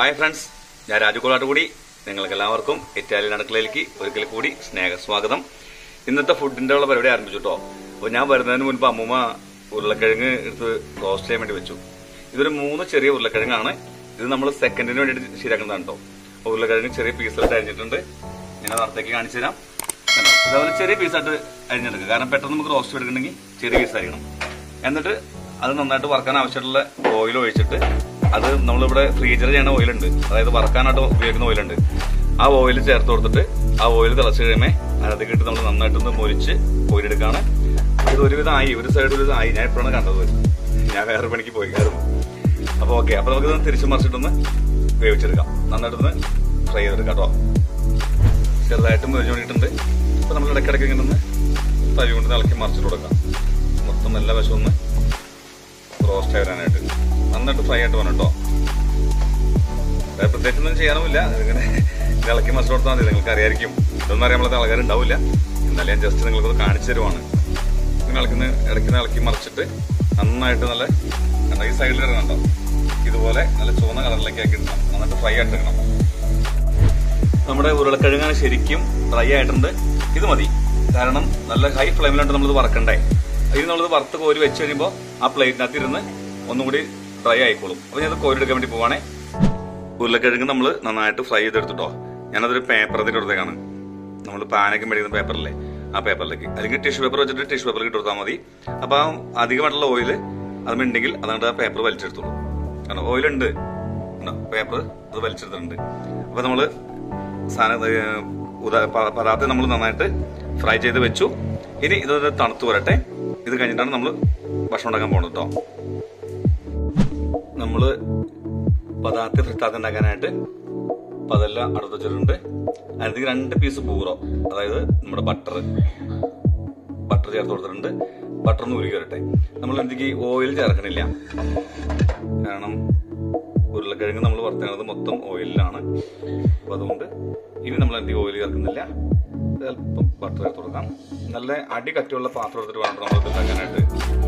Hi friends ഞാൻ രാജുക്കോളാട്ട് കൂടി നിങ്ങൾക്ക് എല്ലാവർക്കും ഇറ്റാലിയൻ അടുക്കളയിലേക്ക് ഒരിക്കൽ കൂടി സ്നേഹ സ്വാഗതം ഇന്നത്തെ ഫുഡിന്റെ ഉള്ള പരിപാടി ആരംഭിച്ചു കേട്ടോ അപ്പോൾ ഞാൻ വരുന്നതിന് മുൻപ് അമ്മൂമ്മ ഉരുളക്കിഴങ്ങ് എടുത്ത് റോസ്റ്റ് ചെയ്യാൻ വേണ്ടി വെച്ചു ഇതൊരു മൂന്ന് ചെറിയ ഉരുളക്കിഴങ്ങാണ് ഇത് നമ്മൾ സെക്കൻഡിന് വേണ്ടിയിട്ട് ശരിയാക്കുന്നതാണ് കേട്ടോ അപ്പോൾ ഉരുളക്കിഴങ്ങ് ചെറിയ പീസായിട്ട് അരിഞ്ഞിട്ടുണ്ട് ഞാൻ നടത്തേക്ക് കാണിച്ചു തരാം കണ്ടോ? ഇതേപോലെ ചെറിയ പീസായിട്ട് അരിഞ്ഞെടുക്കുക കാരണം പെട്ടെന്ന് നമുക്ക് റോസ്റ്റ് എടുക്കണമെങ്കിൽ ചെറിയ പീസ് ആയിരിക്കണം എന്നിട്ട് അത് നന്നായിട്ട് വറക്കാൻ ആവശ്യമുള്ള ഓയിൽ ഒഴിച്ചിട്ട് അത് നമ്മളിവിടെ ഫ്രീജർ ചെയ്യുന്ന ഓയിലുണ്ട് അതായത് വറക്കാനായിട്ട് ഉപയോഗിക്കുന്ന ഓയിലുണ്ട് ആ ഓയിൽ ചേർത്ത് കൊടുത്തിട്ട് ആ ഓയിൽ തിളച്ച് കഴിയുമ്പോൾ അതിനകത്തേക്ക് ഇട്ട് നമ്മൾ നന്നായിട്ടൊന്ന് മൊരിച്ച് ഓയിലെടുക്കാണ് ഇത് ഒരുവിധം ആയി ഒരു സൈഡ് ഒരു ആയി ഞാൻ എപ്പോഴാണ് കണ്ടത് ഞാൻ വേറെ പണിക്ക് പോയി കയറുന്നു അപ്പോൾ ഓക്കെ അപ്പോൾ നമുക്കിത് തിരിച്ചു മറിച്ചിട്ടൊന്ന് വേവിച്ചെടുക്കാം നന്നായിട്ടൊന്ന് ഫ്രൈ ചെയ്തെടുക്കാം കേട്ടോ ചെറുതായിട്ട് മുരിഞ്ഞു വേണ്ടിയിട്ടുണ്ട് അപ്പോൾ നമ്മൾ ഇടയ്ക്കിടയ്ക്ക് ഇങ്ങനെ ഒന്ന് തവി കൊണ്ട് ഇളക്കി മറിച്ചിട്ട് കൊടുക്കാം മൊത്തം നല്ല വശം ഒന്ന് റോസ്റ്റ് ആയി വരാനായിട്ട് നന്നായിട്ട് ഫ്രൈ ആയിട്ട് വേണം കേട്ടോ വേറെ പ്രത്യേകിച്ചൊന്നും ചെയ്യാനുമില്ല ഇതിങ്ങനെ ഇളക്കി മറിച്ച് കൊടുത്താൽ മതി നിങ്ങൾക്ക് അറിയായിരിക്കും ഇതൊന്നും അറിയാൻ നമ്മളത് ആൾക്കാരുണ്ടാവില്ല എന്നാലും ഞാൻ ജസ്റ്റ് നിങ്ങൾക്കൊന്ന് കാണിച്ചു തരുവാണ് ഇങ്ങനെ ഇളക്കുന്ന ഇടയ്ക്കുന്ന ഇളക്കി മറിച്ചിട്ട് നന്നായിട്ട് നല്ല കണ്ടോ ഈ സൈഡിൽ ഇറങ്ങണ്ടോ ഇതുപോലെ നല്ല ചുവന്ന കളറിലേക്ക് ആക്കി എടുക്കണം നന്നായിട്ട് ഫ്രൈ ആയിട്ട് എടുക്കണം നമ്മുടെ ഉരുളക്കിഴങ്ങാണ് ശരിക്കും ഡ്രൈ ആയിട്ടുണ്ട് ഇത് മതി കാരണം നല്ല ഹൈ ഫ്ലെയിമിലാണ് നമ്മളിത് വറക്കണ്ടേ ഇത് നമ്മളിത് വറുത്ത് കോരി വെച്ച് കഴിയുമ്പോൾ ആ പ്ലേറ്റിനകത്ത് ഇരുന്ന് ഒന്നും കൂടി ഡ്രൈ ആയിക്കോളും അപ്പോൾ ഞാനത് കോരി എടുക്കാൻ വേണ്ടി പോവാണേ ഉരുളക്കിഴങ്ങ് നമ്മൾ നന്നായിട്ട് ഫ്രൈ ചെയ്തെടുത്തിട്ടോ ഞാനതൊരു പേപ്പർ അതിൽ കൊടുത്തേക്കാണ് നമ്മൾ പാനൊക്കെ മേടിക്കുന്ന പേപ്പറില്ലേ ആ പേപ്പറിലേക്ക് അല്ലെങ്കിൽ ടിഷ്യൂ പേപ്പർ വെച്ചിട്ട് ടിഷ്യൂ പേപ്പറിൽ ഇട്ട് കൊടുത്താൽ മതി അപ്പോൾ ആ അധികമായിട്ടുള്ള ഓയിൽ അതുണ്ടെങ്കിൽ അതുകൊണ്ട് ആ പേപ്പർ വലിച്ചെടുത്തോളൂ കാരണം ഓയിലുണ്ട് പേപ്പർ അത് വലിച്ചെടുത്തിട്ടുണ്ട് അപ്പോൾ നമ്മൾ സാധനം ഏഹ്, ഉദാ- പ- പദാർത്ഥം നമ്മൾ നന്നായിട്ട് ഫ്രൈ ചെയ്ത് വെച്ചു ഇനി ഇതൊന്ന് തണുത്ത് വരട്ടെ ഇത് കഴിഞ്ഞിട്ടാണ് നമ്മൾ ഭക്ഷണം ഉണ്ടാക്കാൻ പോകുന്നത് കേട്ടോ നമ്മൾ പദാർത്ഥ ഫ്രിത്താത്ത ഉണ്ടാക്കാനായിട്ട് അപ്പൊ അതെല്ലാം അടുത്ത് വെച്ചിട്ടുണ്ട് അതിനകത്തേക്ക് രണ്ട് പീസ് പൂറോ അതായത് നമ്മുടെ ബട്ടർ ബട്ടർ ചേർത്ത് കൊടുത്തിട്ടുണ്ട് ബട്ടർ ഒന്ന് ഉരുകി വരട്ടെ നമ്മൾ എന്തെങ്കിൽ ഓയിൽ ചേർക്കണില്ല കാരണം ഉരുളക്കിഴങ്ങ് നമ്മൾ വറുത്തത് മൊത്തം ഓയിലിലാണ് അപ്പൊ അതുകൊണ്ട് ഇനി നമ്മൾ എന്തെങ്കിലും ഓയിൽ ചേർക്കുന്നില്ല അല്പം ബട്ടർ ചേർത്ത് കൊടുക്കാം നല്ല അടി കട്ടിയുള്ള പാത്രം എടുത്തിട്ട് വേണം നമ്മൾ ഇത് ഉണ്ടാക്കാനായിട്ട്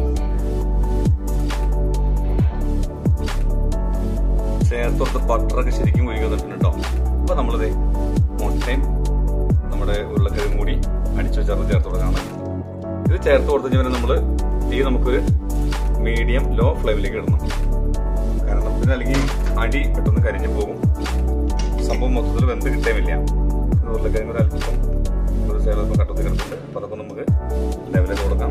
ചേർത്ത് കൊടുത്ത ബട്ടറൊക്കെ ശരിക്കും ഒഴുകി വന്നിട്ടുണ്ട് കേട്ടോ അപ്പൊ നമ്മളിത് മുട്ടയും നമ്മുടെ ഉരുളക്കിഴങ്ങും കൂടി അടിച്ചു ചേർത്ത് ചേർത്ത് കൊടുക്കാണ് ഇത് ചേർത്ത് കൊടുത്തു കഴിഞ്ഞാൽ നമ്മൾ ഈ നമുക്കൊരു മീഡിയം ലോ ഫ്ലെയിമിലേക്ക് ഇടണം കാരണം പിന്നെ അല്ലെങ്കിൽ അടി പെട്ടെന്ന് കരിഞ്ഞു പോകും സംഭവം മൊത്തത്തിൽ വെന്ത് കിട്ടേമില്ല ഉരുളക്കിഴങ്ങ് ഒരു അല്പം ഒരു സൈഡ് അല്പം കട്ടത്തിൽ കിടക്കുന്നുണ്ട് അപ്പൊ അതൊക്കെ നമുക്ക് ലെവലിൽ കൊടുക്കാം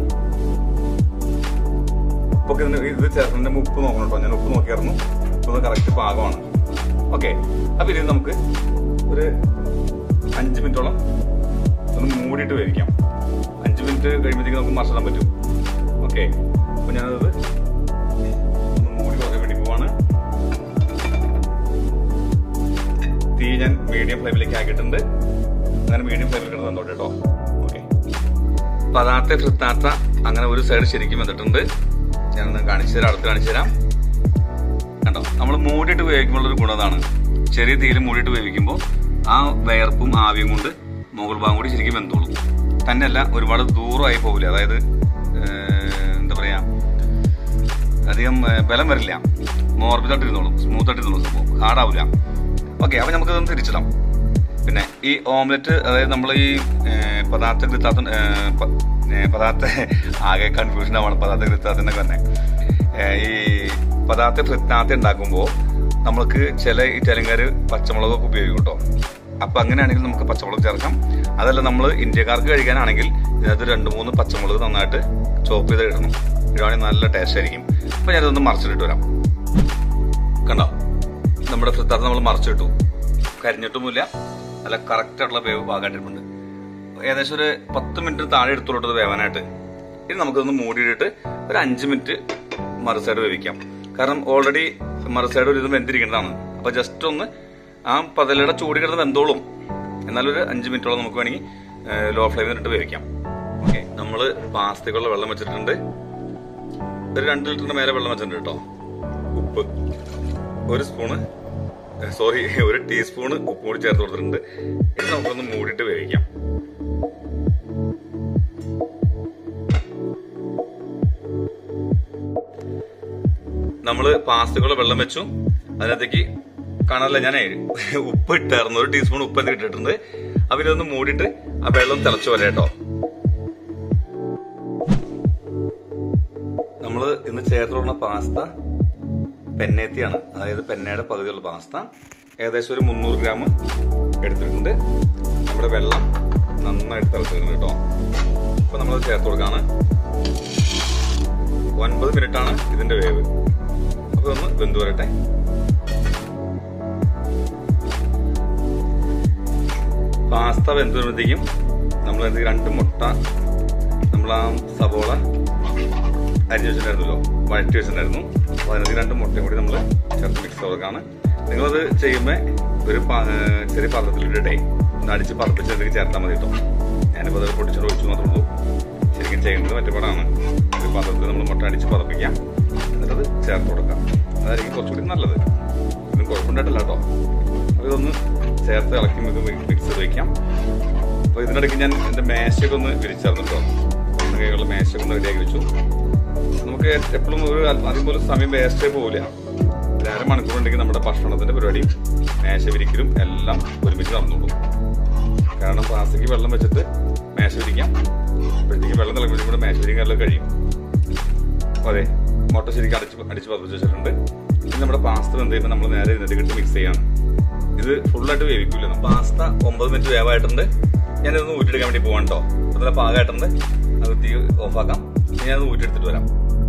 ഉപ്പൊക്കെ ഇതിന് ഇത് ചേർക്കുന്നതിന്റെ ഉപ്പ് നോക്കണം കേട്ടോ ഞാൻ ഉപ്പ് നോക്കിയായിരുന്നു ഉപ്പ് കറക്റ്റ് പാകമാണ് ഓക്കെ അപ്പൊ ഇനി നമുക്ക് ഒരു അഞ്ച് മിനിറ്റോളം ഒന്ന് മൂടിയിട്ട് വേവിക്കാം അഞ്ച് മിനിറ്റ് കഴിയുമ്പോഴത്തേക്ക് നമുക്ക് മറിച്ചിടാൻ പറ്റും ഓക്കെ അപ്പൊ ഞാനത് ഒന്ന് മൂടി കുറക്കാൻ വേണ്ടി പോവാണ് തീ ഞാൻ മീഡിയം ഫ്ലെയിമിലേക്ക് ആക്കിയിട്ടുണ്ട് അങ്ങനെ മീഡിയം ഫ്ലെയിമിൽ കിടന്ന് തന്നോട്ടെ കേട്ടോ ഓക്കെ പതാത്ത ഫ്രിത്താത്ത അങ്ങനെ ഒരു സൈഡ് ശരിക്കും വന്നിട്ടുണ്ട് ഞാനൊന്ന് കാണിച്ചു തരാം അടുത്ത് കാണിച്ചു തരാം കണ്ടോ നമ്മൾ മൂടിയിട്ട് വേവിക്കുമ്പോൾ ഒരു ഗുണം അതാണ് ചെറിയ തീയിൽ മൂടിയിട്ട് വേവിക്കുമ്പോൾ ആ വയർപ്പും ആവിയും കൊണ്ട് മുകൾ ഭാഗം കൂടി ശരിക്കും വെന്തോളും തന്നെയല്ല ഒരുപാട് ദൂരമായി പോകില്ല അതായത് ഏഹ്, എന്താ പറയാ അധികം ഏഹ്, ബലം വരില്ല മോർബിതായിട്ട് ഇരുന്നോളും സ്മൂത്ത് ആയിട്ട് ഇരുന്നോളും സംഭവം ഹാർഡാവില്ല ഓക്കെ അപ്പൊ നമുക്ക് ഇതൊന്ന് തിരിച്ചിടാം പിന്നെ ഈ ഓംലെറ്റ് അതായത് നമ്മൾ ഈ ഏഹ്, പദാർത്ഥ ഗൃത്താത്ത ഏഹ്, പ- ഏഹ്, പദാർത്ഥ ആകെ കൺഫ്യൂഷൻ ആവണം പദാർത്ഥ ഗൃത്താത്തിന്റെ തന്നെ ഏഹ്, ഈ പദാർത്ഥ ഫ്രിത്താത്ത ഉണ്ടാക്കുമ്പോൾ നമ്മൾക്ക് ചില ഇറ്റാലിയൻകാർ പച്ചമുളകൊക്കെ ഉപയോഗിക്കും കേട്ടോ അപ്പൊ അങ്ങനെയാണെങ്കിൽ നമുക്ക് പച്ചമുളക് ചേർക്കാം അതല്ല നമ്മൾ ഇന്ത്യക്കാർക്ക് കഴിക്കാനാണെങ്കിൽ ഇതിനകത്ത് രണ്ട് മൂന്ന് പച്ചമുളക് നന്നായിട്ട് ചോപ്പ് ചെയ്ത് ഇടണം ഇടുവാണെങ്കിൽ നല്ല ടേസ്റ്റ് ആയിരിക്കും അപ്പൊ ഞാനിതൊന്ന് മറിച്ചിട്ട് വരാം കണ്ടോ നമ്മുടെ ഫ്രിത്താത്ത നമ്മൾ മറിച്ചിട്ടു കരിഞ്ഞിട്ടുമില്ല നല്ല കറക്റ്റ് ആയിട്ടുള്ള വേവ് പാകായിട്ടുണ്ട് ഏകദേശം ഒരു പത്ത് മിനിറ്റ് താഴെ എടുത്തോളട്ടത് വേവാനായിട്ട് ഇനി നമുക്കൊന്ന് മൂടിയിട്ടിട്ട് ഒരു അഞ്ച് മിനിറ്റ് മറു സൈഡ് വേവിക്കാം കാരണം ഓൾറെഡി മറു സൈഡ് ഒരു ഇത് വെന്തിരിക്കേണ്ടതാണ് അപ്പൊ ജസ്റ്റ് ഒന്ന് ആ പതലയുടെ ചൂടി കിടന്ന് വെന്തോളും എന്നാലൊരു അഞ്ച് മിനിറ്റോളം നമുക്ക് വേണമെങ്കിൽ ലോ ഫ്ലെയിമിൽ ഇട്ട് വേവിക്കാം ഓക്കെ നമ്മള് പാസ്തക്കുള്ള വെള്ളം വെച്ചിട്ടുണ്ട് ഒരു രണ്ട് ലിറ്ററിന്റെ മേലെ വെള്ളം വെച്ചിട്ടുണ്ട് കേട്ടോ ഉപ്പ് ഒരു സ്പൂണ് സോറി ഒരു ടീസ്പൂണ് ഉപ്പ് കൂടി ചേർത്ത് കൊടുത്തിട്ടുണ്ട് ഇത് നമുക്കൊന്ന് മൂടിയിട്ട് വേവിക്കാം നമ്മൾ പാസ്തകൾ വെള്ളം വെച്ചു അതിനകത്തേക്ക് കാണാനല്ല ഞാനേ ഉപ്പ് ഇട്ടായിരുന്നു ഒരു ടീസ്പൂൺ ഉപ്പ് എന്ത് ഇട്ടിട്ടുണ്ട് അപ്പൊ ഇതൊന്ന് മൂടിയിട്ട് ആ വെള്ളം തിളച്ചു വരെ കേട്ടോ നമ്മള് ഇന്ന് ചേർത്തുള്ള പാസ്ത പെന്നേത്തിയാണ് അതായത് പെന്നയുടെ പകുതിയുള്ള പാസ്ത ഏകദേശം ഒരു മുന്നൂറ് ഗ്രാം എടുത്തിട്ടുണ്ട് നമ്മുടെ വെള്ളം നന്നായിട്ട് തിളച്ചിട്ടുണ്ട് കേട്ടോ അപ്പൊ നമ്മൾ ചേർത്ത് കൊടുക്കാണ് ഒൻപത് മിനിറ്റ് ആണ് ഇതിന്റെ വേവ് അപ്പൊ ഒന്ന് വെന്ത് വരട്ടെ പാസ്ത വെന്ത് വരുമ്പോഴത്തേക്കും നമ്മൾ എന്ത് രണ്ട് മുട്ട നമ്മൾ ആ സവോള അരിഞ്ഞു വെച്ചിട്ടുണ്ടായിരുന്നല്ലോ വഴറ്റി വെച്ചിട്ടുണ്ടായിരുന്നു അപ്പൊ അതിനകത്ത് രണ്ട് മുട്ടയും കൂടി നമ്മൾ ചേർത്ത് മിക്സ് കൊടുക്കാണ് നിങ്ങളത് ചെയ്യുമ്പോൾ ഒരു പാ- ഏഹ് ചെറിയ പാത്രത്തിലിട്ടേ ഒന്ന് അടിച്ച് പറപ്പിച്ചതിലേക്ക് ചേർത്താൽ മതി കേട്ടോ ഞാനിപ്പോൾ അത് പൊട്ടിച്ചോട് ഒഴിച്ചു മാത്രമേ ഉള്ളൂ ശരിക്കും ചെയ്യുന്നത് മറ്റു പാടാണ് ഒരു പാത്രത്തിൽ നമ്മൾ മുട്ട അടിച്ച് പറപ്പിക്കാം എന്നിട്ടത് ചേർത്ത് കൊടുക്കാം അതായിരിക്കും കുറച്ചുകൂടി നല്ലത് ഇതും കുഴപ്പമുണ്ടായിട്ടില്ല കേട്ടോ അപ്പോൾ ഇതൊന്ന് ചേർത്ത് ഇളക്കി ഇത് മിക്സ് ചെയ്ത് വയ്ക്കാം അപ്പോൾ ഇതിനിടയ്ക്ക് ഞാൻ എൻ്റെ മേശയൊക്കെ ഒന്ന് വിരിച്ചായിരുന്നു കേട്ടോ ഒന്ന് കൈകളുള്ള മേശയൊക്കെ ഒന്ന് റെഡിയാക്കി വെച്ചു നമുക്ക് എപ്പോഴും ഒരു അൽ- അധികം പോലും സമയം വേസ്റ്റ് പോകില്ല ഒരു അരമണിക്കൂർ ഉണ്ടെങ്കിൽ നമ്മുടെ ഭക്ഷണത്തിന്റെ പരിപാടിയും മേശ വിരിക്കലും എല്ലാം ഒരുമിച്ച് നടന്നോളൂ കാരണം പ്ലാസ്റ്റിക് വെള്ളം വെച്ചിട്ട് മേശ വിരിക്കാം അപ്പോഴത്തേക്ക് വെള്ളം തിളക്കുമ്പോഴേക്കും കൂടെ മേശ വിരിക്കാനെല്ലാം കഴിയും അപ്പൊ അതെ മുട്ട ശരിക്കും അടിച്ച് അടിച്ച് പതിപ്പിച്ച് വെച്ചിട്ടുണ്ട് ഇനി നമ്മുടെ പാസ്ത വെന്ത് കഴിയുമ്പോൾ നമ്മൾ നേരെ ഇതിനകത്ത് ഇട്ട് മിക്സ് ചെയ്യാണ് ഇത് ഫുള്ളായിട്ട് വേവിക്കൂല പാസ്ത ഒമ്പത് മിനിറ്റ് വേവായിട്ടുണ്ട് ഞാനിതൊന്ന് ഊറ്റിയെടുക്കാൻ വേണ്ടി പോകാൻ കേട്ടോ അതിലെ പാകമായിട്ടുണ്ട് അത് തീ ഓഫാക്കാം ഇനി ഞാനത് ഊറ്റിയെടുത്തിട്ട് വരാം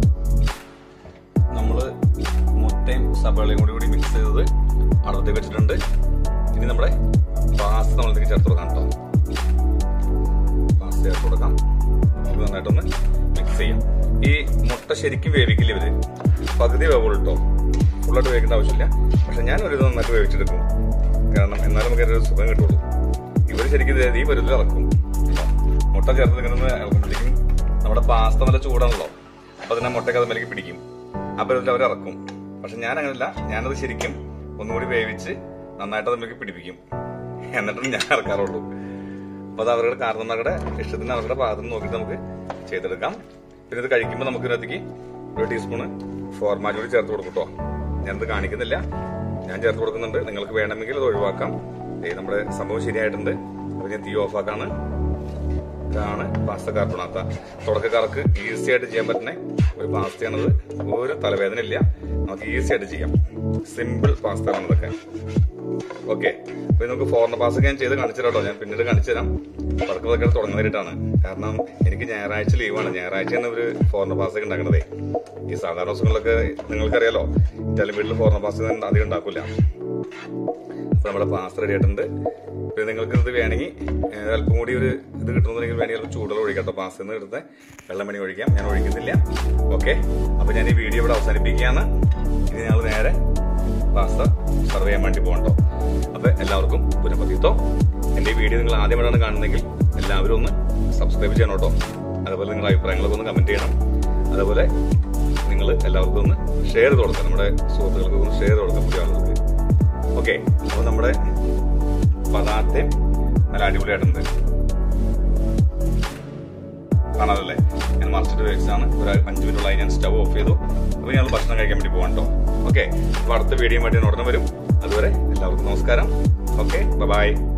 നമ്മള് മുട്ടയും സബളയും കൂടി കൂടി മിക്സ് ചെയ്തത് അടവത്തേക്ക് വെച്ചിട്ടുണ്ട് ഇനി നമ്മുടെ പാസ്ത നമ്മളിലേക്ക് ചേർത്ത് കൊടുക്കാം കേട്ടോ പാസ്ത ചേർത്ത് കൊടുക്കാം നമുക്ക് നന്നായിട്ടൊന്ന് മിക്സ് ചെയ്യാം ഈ മുട്ട ശരിക്കും വേവിക്കില്ല ഇവര് പകുതി വേവുള്ളൂ കേട്ടോ ഫുള്ളായിട്ട് വേവിക്കേണ്ട ആവശ്യമില്ല പക്ഷെ ഞാൻ ഒരു ഇത് നന്നായിട്ട് വേവിച്ചെടുക്കും കാരണം എന്നാലും നമുക്ക് ഒരു സുഖം കിട്ടുള്ളൂ ഇവർ ശരിക്കും ഇത് ഈ പരുത്തിൽ ഇറക്കും കേട്ടോ. മുട്ട ചേർത്ത് ഇങ്ങനെ ഒന്ന് ഇളക്കുമ്പോഴത്തേക്കും നമ്മുടെ പാസ്ത നല്ല ചൂടാണല്ലോ അപ്പൊ അതിനെ മുട്ടയ്ക്ക് അതുമേലേക്ക് പിടിക്കും ആ പരുത്തിൽ അവർ ഇറക്കും പക്ഷെ ഞാൻ അങ്ങനെയല്ല ഞാനത് ശരിക്കും ഒന്നുകൂടി വേവിച്ച് നന്നായിട്ട് അതിലേക്ക് പിടിപ്പിക്കും എന്നിട്ടും ഞാൻ ഇറക്കാറുള്ളൂ അപ്പൊ അത് അവരുടെ കാരണന്മാരുടെ ഇഷ്ടത്തിന് അവരുടെ പാകം നോക്കിയിട്ട് നമുക്ക് ചെയ്തെടുക്കാം പിന്നെ ഇത് കഴിക്കുമ്പോൾ നമുക്ക് ഇതിനകത്തേക്ക് ഒരു ടീസ്പൂണ് ഫോർമാറ്റ് കൂടി ചേർത്ത് കൊടുക്കും കേട്ടോ ഞാനത് കാണിക്കുന്നില്ല ഞാൻ ചേർത്ത് കൊടുക്കുന്നുണ്ട് നിങ്ങൾക്ക് വേണമെങ്കിൽ അത് ഒഴിവാക്കാം ദേ നമ്മുടെ സംഭവം ശരിയായിട്ടുണ്ട് അപ്പൊ ഞാൻ തീ ഓഫാക്കാണ് ഇതാണ് പാസ്ത കാർബണാത്ത തുടക്കക്കാർക്ക് ഈസി ആയിട്ട് ചെയ്യാൻ പറ്റുന്ന ഒരു പാസ്തയാണത് ഒരു തലവേദന ഇല്ല നമുക്ക് ഈസി ആയിട്ട് ചെയ്യാം സിമ്പിൾ പാസ്ത ആണ് ഇതൊക്കെ ഓക്കെ അപ്പൊ നമുക്ക് ഫോറിന പാസ് ഞാൻ ചെയ്ത് കാണിച്ചു തരാം കേട്ടോ ഞാൻ പിന്നീട് കാണിച്ചു തരാം പടക്കം പതൊക്കെ തുടങ്ങുന്നതായിട്ടാണ് കാരണം എനിക്ക് ഞായറാഴ്ച ലീവാണ് ഞായറാഴ്ചയാണ് ഒരു ഫോറിന പാസ് ഒക്കെ ഉണ്ടാക്കണതേ ഈ സാധാരണ ദിവസങ്ങളിലൊക്കെ നിങ്ങൾക്കറിയാലോ ഇറ്റാലിയൻ വീട്ടിൽ ഫോറിന പാസ് അധികം ഉണ്ടാക്കില്ല അപ്പൊ നമ്മുടെ പാസ്ത റെഡി ആയിട്ടുണ്ട് പിന്നെ നിങ്ങൾക്ക് ഇത് വേണമെങ്കിൽ ഏഹ്, അല്പം കൂടി ഒരു ഇത് കിട്ടുന്നുണ്ടെങ്കിൽ വേണമെങ്കിൽ അല്പം ചൂടുള്ള ഒഴിക്കാം കേട്ടോ പാസ്ത നിന്ന് എടുത്ത് വെള്ളം വേണമെങ്കിൽ ഒഴിക്കാം ഞാൻ ഒഴിക്കുന്നില്ല ഓക്കെ അപ്പൊ ഞാൻ ഈ വീഡിയോ ഇവിടെ അവസാനിപ്പിക്കുകയാണ് ഇനി ഞങ്ങൾ നേരെ പാസ്ത സർവ് ചെയ്യാൻ വേണ്ടി പോകണ്ടോ അപ്പൊ എല്ലാവർക്കും പുനഃപതിത്തോ എന്റെ ഈ വീഡിയോ നിങ്ങൾ ആദ്യമായിട്ടാണ് കാണുന്നതെങ്കിൽ എല്ലാവരും ഒന്ന് സബ്സ്ക്രൈബ് ചെയ്യണം കേട്ടോ അതുപോലെ നിങ്ങളുടെ അഭിപ്രായങ്ങളൊക്കെ ഒന്ന് കമന്റ് ചെയ്യണം അതുപോലെ നിങ്ങൾ എല്ലാവർക്കും ഒന്ന് ഷെയർ ചെയ്ത് കൊടുക്കാം നമ്മുടെ സുഹൃത്തുക്കൾക്ക് ഒന്ന് ഷെയർ ചെയ്ത് കൊടുക്കാം പുതിയ ആളുകൾക്ക് ഓക്കെ അപ്പൊ നമ്മുടെ പദാർത്ഥം നല്ല അടിപൊളിയായിട്ടുണ്ട് കാണാതല്ലേ ഞാൻ മറിച്ചിട്ട് വെച്ചാണ് ഒരു അഞ്ച് മിനിറ്റുള്ളായി ഞാൻ സ്റ്റവ് ഓഫ് ചെയ്തു അപ്പൊ ഞങ്ങൾ ഭക്ഷണം കഴിക്കാൻ വേണ്ടി പോകാൻ കേട്ടോ ഓക്കെ അപ്പൊ അടുത്ത വീഡിയോ വേണ്ടി ഞാൻ ഉടനെ വരും അതുവരെ എല്ലാവർക്കും നമസ്കാരം ഓക്കെ ബൈ